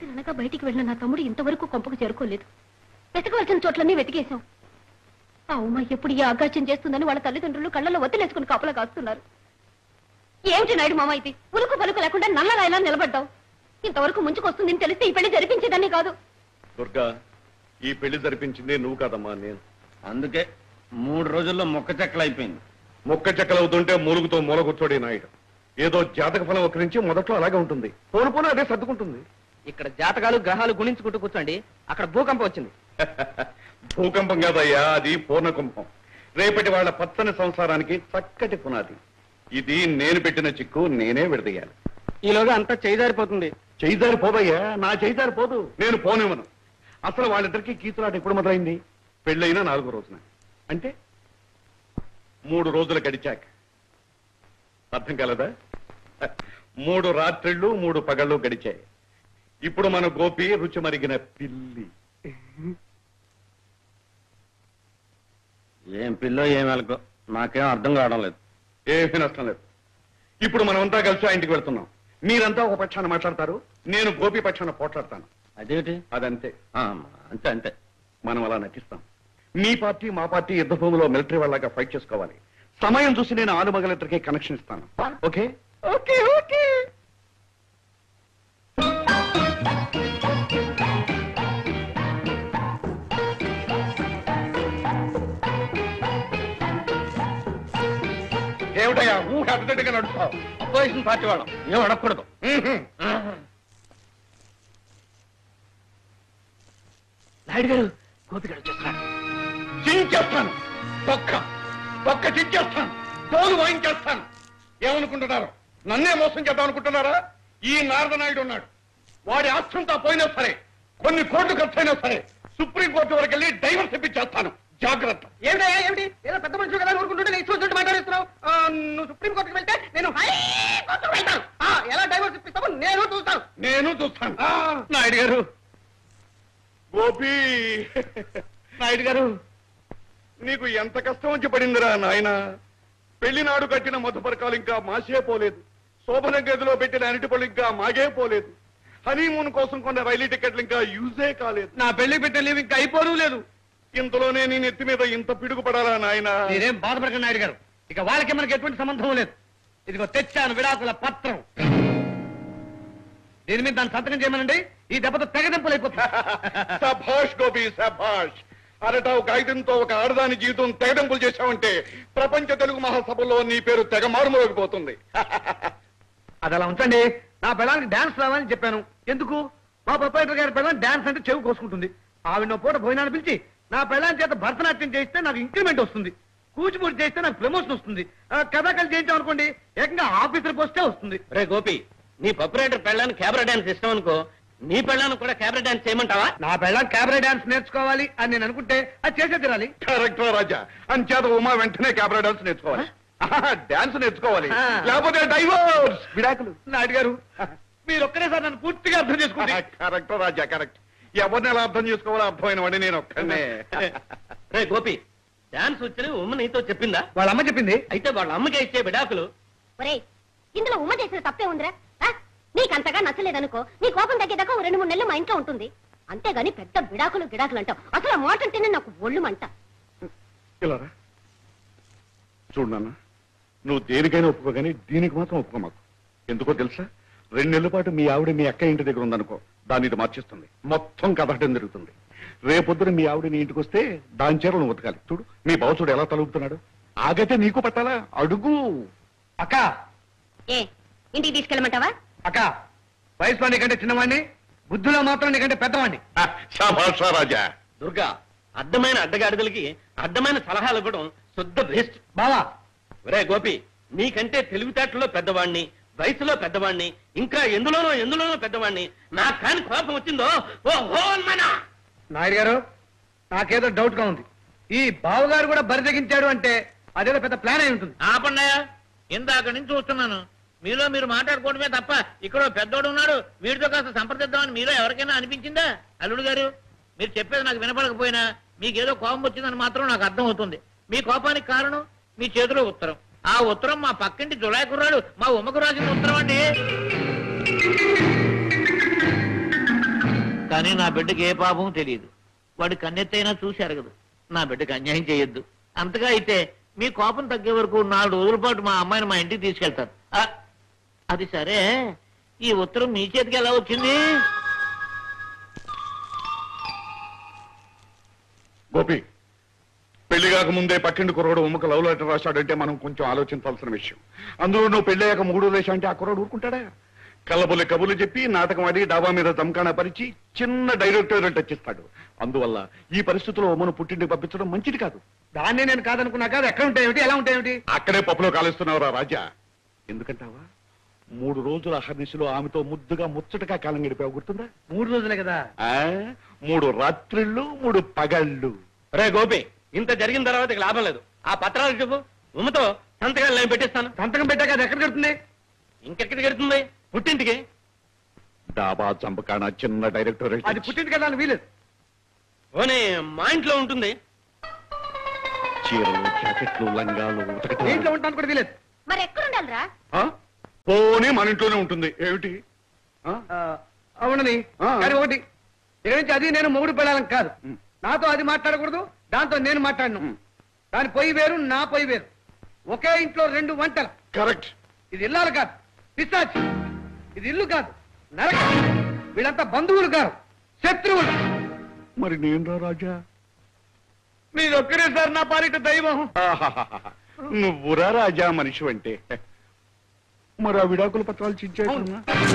తినగా బయటికి వెళ్ళిన నా తమ్ముడు ఇంతవరకు కొంపకు చేరుకోలేదు వెతకవలసిన చోట్లన్నీ వెతికేశాం ఆ ఉమ్మ ఎప్పుడు ఈ ఆకాశం చేస్తుందని వాళ్ళ తల్లిదండ్రులు కళ్ళలో వదిలేసుకుని కాపలా కాస్తున్నారు ఏమిటి నాయుడు మామ ఇది ఉలుకు పలుకు లేకుండా నల్లరాయిలా నిలబడ్డావు ఇంతవరకు ముంచుకొస్తుందని తెలిస్తే ఈ పెళ్లి జరిపించేదాన్ని కాదు దుర్గా ఈ పెళ్లి జరిపించింది నువ్వు కాదమ్మా నేను అందుకే మూడు రోజుల్లో మొక్క చెక్కలు అయిపోయింది మొక్క చెక్కలవుతుంటే మూలుగుతో మూల కూర్చోడే నాయుడు ఏదో జాతక ఫలం ఒకరించి మొదట్లో అలాగే ఉంటుంది పోను పోను అదే సర్దుకుంటుంది ఇక్కడ జాతకాలు గ్రహాలు గుణించుకుంటూ కూర్చోండి అక్కడ భూకంపం వచ్చింది భూకంపం కాదయ్యా అది పూర్ణకుంపం రేపటి వాళ్ళ పచ్చని సంసారానికి చక్కటి పునాది ఇది నేను పెట్టిన చిక్కు నేనే విడదీయాలి ఈలోగా అంతా చేజారిపోతుంది చేయిదారి పోదయ్యా నా చేయిదారి పోదు నేను పోనివ్వను అసలు వాళ్ళిద్దరికి కీచులాట ఎప్పుడు మొదలైంది పెళ్ళైనా నాలుగో రోజున అంటే మూడు రోజులు గడిచాక అర్థం కలదా మూడు రాత్రిళ్ళు మూడు పగళ్ళు గడిచాయి ఇప్పుడు మన గోపి రుచి మరిగిన పిల్లి ఏం పిల్లో ఏం వెలకో నాకేం అర్థం కావడం లేదు ఏమీ నష్టం లేదు ఇప్పుడు మనమంతా కలిసి ఆ ఇంటికి వెళ్తున్నాం మీరంతా ఒక పక్షాన మాట్లాడతారు నేను గోపి పక్షాన పోట్లాడతాను అదేమిటి అదంతే ఆ, అంతే అంతే మనం అలా నటిస్తాం మీ పార్టీ మా పార్టీ యుద్ధ భూమిలో మిలిటరీ వాళ్ళగా ఫైట్ చేసుకోవాలి సమయం చూసి నేను ఆలు మగలిద్దరికి కనెక్షన్ ఇస్తాను ఓకే ఓకే ఓకే ఏమిటయ్యా ఊహ అడ్డదిడ్డగా నడుస్తావు అపోజిషన్ పార్టీ వాళ్ళం ఏం అడగకూడదు నాయుడు గారు గోపిగాడు చేస్తున్నాడు చించేస్తాను తొక్క తొక్క చించేస్తాను తోలు వాయించేస్తాను ఏమనుకుంటున్నారు నన్నే మోసం చేద్దాం అనుకుంటున్నారా ఈ నారద నాయుడు ఉన్నాడు వాడి ఆస్తంతా పోయినా సరే కొన్ని కోట్లు ఖర్చు అయినా సరే సుప్రీం కోర్టు వరకు వెళ్ళి డైవర్స్ ఇప్పించేస్తాను జాగ్రత్త ఏమిటయ్యా ఏమిటి ఏదో పెద్ద మనుషులు కదా ఊరుకుంటుంటే నేను చూస్తుంటే మాట్లాడిస్తున్నావు ఆ, నువ్వు సుప్రీం కోర్టుకు వెళ్తే నేను హై కోర్టుకు వెళ్తాను ఆ, ఎలా డైవర్స్ ఇప్పిస్తామో నేను చూస్తాను నేను చూస్తాను నాయుడు గారు గోపి నాయుడు గారు నీకు ఎంత కష్టం వచ్చి పడిందిరా నాయన పెళ్లినాడు కట్టిన మధుపరకాలు ఇంకా మాసే పోలేదు శోభన గదిలో పెట్టిన అరటిపళ్ళు ఇంకా మాగే పోలేదు హనీమూన్ కోసం కొన్న రైలు టికెట్లు ఇంకా యూజే కాలేదు నా పెళ్లి పెట్టిన లీవ్ ఇంకా అయిపోను లేదు ఇంతలోనే నీ నెత్తి మీద ఇంత పిడుగు పడాలా నాయన మీరేం బాధపడకండి నాయుడు గారు ఇక వాళ్ళకి మనకి ఎటువంటి సంబంధం లేదు ఇదిగో తెచ్చాను విడాకుల పత్రం దీని మీద దాన్ని సంతకం చేయమనండి ఈ దెబ్బతో తెగదెంపులు అయిపోతుంది సభాష్ గోపి సభాష్ అరటావు కాగితంతో ఒక ఆడదాని జీవితం తెగడంపులు చేశావంటే ప్రపంచ తెలుగు మహాసభలో నీ పేరు తెగ మారుమోగిపోతుంది అది అలా ఉంచండి నా పిల్లలకి డాన్స్ రావాలని చెప్పాను ఎందుకు మా ప్రొపరేటర్ గారి పిల్లలు డాన్స్ అంటే చెవి కోసుకుంటుంది ఆవిడ పూట భోజనాన్ని పిలిచి నా పిల్లల చేత భరతనాట్యం చేయిస్తే నాకు ఇంక్రిమెంట్ వస్తుంది కూచిపూడి చేస్తే నాకు ప్రమోషన్ వస్తుంది ఆ, కథాకళి చేయించాం అనుకోండి ఏకంగా ఆఫీసర్ పోస్టే వస్తుంది రే గోపి నీ పప్పురేటర్ పెళ్ళాన్ని క్యాబరా డాన్స్ ఇష్టం అనుకో నీ పెళ్ళాన్ని కూడా క్యాబరా డాన్స్ చేయమంటావా నా పిల్లలు క్యాబరే డాన్స్ నేర్చుకోవాలి అని నేను అనుకుంటే అది చేసే తీరాలి కరెక్ట్ రాజా అంచేత ఉమా వెంటనే కెమెరా డాన్స్ నేర్చుకోవాలి డాన్స్ నేర్చుకోవాలి ఆ. లేకపోతే డైవర్స్ విడాకులు నాయుడు గారు మీరు ఒక్కరే సార్ నన్ను పూర్తిగా అర్థం చేసుకోండి కరెక్ట్ రాజా కరెక్ట్ ఎవరిని ఎలా అర్థం చేసుకోవాలో అర్థమైన వాడిని నేను ఒక్కనే రే గోపి డాన్స్ వచ్చి ఉమ్మ నీతో చెప్పిందా వాళ్ళ అమ్మ చెప్పింది అయితే వాళ్ళ అమ్మకి ఇచ్చే విడాకులు ఒరేయ్ ఇందులో ఉమ్మ చేసిన తప్పే ఉందిరా ఆ? నీకంతగా నచ్చలేదనుకో నీ కోపం తగ్గేదాకా ఓ రెండు మూడు నెలలు మా ఇంట్లో ఉంటుంది అంతేగాని పెద్ద బిడాకులు గిడాకులు అంటావు అసలు ఆ మాట అంటేనే నాకు ఒళ్ళు మంట ఇలా రా. చూడు నాన్న నువ్వు దేనికైనా ఒప్పుకో కానీ దీనికి మాత్రం ఒప్పుకో మాకు ఎందుకో తెలుసా రెండు నెలల పాటు మీ ఆవిడ మీ అక్క ఇంటి దగ్గర ఉందనుకో దాన్ని ఇది మార్చేస్తుంది మొత్తం కదటం జరుగుతుంది రేపొద్దున మీ ఆవిడ నీ ఇంటికి వస్తే దాని చీరలు నువ్వు ఉతకాలి చూడు మీ బావ చూడు ఎలా తలుపుతున్నాడు ఆగైతే నీకు పట్టాలా అడుగు అక్క ఏ ఇంటికి తీసుకెళ్ళమంటావా అక్క వయసులో నీకంటే చిన్నవాడిని బుద్ధిలో మాత్రం నీకంటే పెద్దవాడిని శాభాషా రాజా దుర్గా అడ్డమైన అడ్డగాడిదలకి అడ్డమైన సలహాలు ఇవ్వడం శుద్ధ బెస్ట్ బావా రే గోపి నీకంటే తెలివితేటలో పెద్దవాణ్ణి వయసులో పెద్దవాణ్ణి ఇంకా ఎందులోనో ఎందులోనో పెద్దవాణ్ణి నాకు కాని కోపం వచ్చిందో ఓ హో అన్మనా నాయుడు గారు నాకేదో డౌట్ గా ఉంది ఈ బావగారు కూడా బరి తెగించాడు అంటే అదేదో పెద్ద ప్లాన్ అయి ఉంటుంది ఆపండాయా ఇందాక నుంచి చూస్తున్నాను మీలో మీరు మాట్లాడుకోవడమే తప్ప ఇక్కడ ఓ పెద్దోడు ఉన్నాడు వీడితో కాస్త సంప్రదిద్దామని మీలో ఎవరికైనా అనిపించిందా అల్లుడు గారు మీరు చెప్పేది నాకు వినపడకపోయినా మీకేదో కోపం వచ్చిందని మాత్రం నాకు అర్థం అవుతుంది మీ కోపానికి కారణం మీ చేతిలో ఉత్తరం ఆ ఉత్తరం మా పక్కింటి జులాయి కుర్రాడు మా ఉమ్మకు రాసిన ఉత్తరం అండి కానీ నా బిడ్డకి ఏ పాపం తెలియదు వాడి కన్నెత్తైనా చూసి అరగదు నా బిడ్డకి అన్యాయం చేయొద్దు అంతగా అయితే మీ కోపం తగ్గే వరకు నాలుగు రోజుల పాటు మా అమ్మాయిని మా ఇంటికి తీసుకెళ్తారు ఆ, అది సరే ఈ ఉత్తరం మీ చేతికి ఎలా వచ్చింది గోపి పెళ్లి కాక ముందే పక్కింటి కుర్రోడు ఉమ్మక లవ్ లెటర్ రాశాడంటే మనం కొంచెం ఆలోచించాల్సిన విషయం అందులో నువ్వు పెళ్ళయ్యాక మూడు వేషం అంటే ఆ కుర్రోడు ఊరుకుంటాడా కళ్ళబొల్లి కబుర్లు చెప్పి నాటకం ఆడి డాబా మీద దమకాన పరిచి చిన్న డైరెక్టరేట్ తెచ్చిస్తాడు అందువల్ల ఈ పరిస్థితిలో ఉమ్మను పుట్టింటికి పంపించడం మంచిది కాదు దాన్ని నేను కాదనుకున్నా కాదు ఎక్కడ ఉంటాయేమిటి ఎలా ఉంటాయేమిటి అక్కడే పప్పులో కాలుస్తున్నావురా రాజా ఎందుకంటావా మూడు రోజుల అహర్నిశలో ఆమెతో ముద్దుగా ముచ్చటగా కాలం గడిపావు గుర్తుందా మూడు రోజులే కదా ఆ మూడు రాత్రిళ్ళు మూడు పగళ్ళు రే గోపి ఇంత జరిగిన తర్వాత ఇక లాభం లేదు ఆ పత్రాలు చెప్పు ఉమ్మతో సంతకాలు నేను పెట్టిస్తాను సంతకం పెట్టాక అది ఎక్కడ కడుతుంది ఇంకెక్కడికి వెళ్తుంది పుట్టింటికి డాబా చంపకాన చిన్న డైరెక్టరేట్ అది పుట్టింది కదా అని వీలేదు పోనీ మా ఇంట్లో ఉంటుంది చీరలు జాకెట్లు లంగాలు ఉతకటాలు. ఇంట్లో ఉంటాను కూడా వీలేదు మరి ఎక్కడుండాలిరా ఆ? పోనీ మన ఇంట్లోనే ఉంటుంది ఏమిటి ఆ? ఆ, అవునని ఆ. కానీ ఒకటి ఇక నుంచి అది నేను మొగుడు పెళ్ళాలని కాదు ఉం. నాతో అది మాట్లాడకూడదు దాంతో నేను మాట్లాడను ఉం. దాని పొయ్యి వేరు నా పొయ్యి వేరు ఒకే ఇంట్లో రెండు వంటలు కరెక్ట్ ఇది ఇల్లాలు కాదు పిశాచి ఇది ఇల్లు కాదు నరక వీళ్ళంతా బంధువులు కాదు శత్రువులు మరి నేను రా రాజా మీరు ఒక్కరే సార్ నా పాలిట దైవం ఆహాహాహా. నువ్వురా రాజా మనిషి అంటే మరి ఆ విడాకుల పత్రాలు చించేస్తున్నా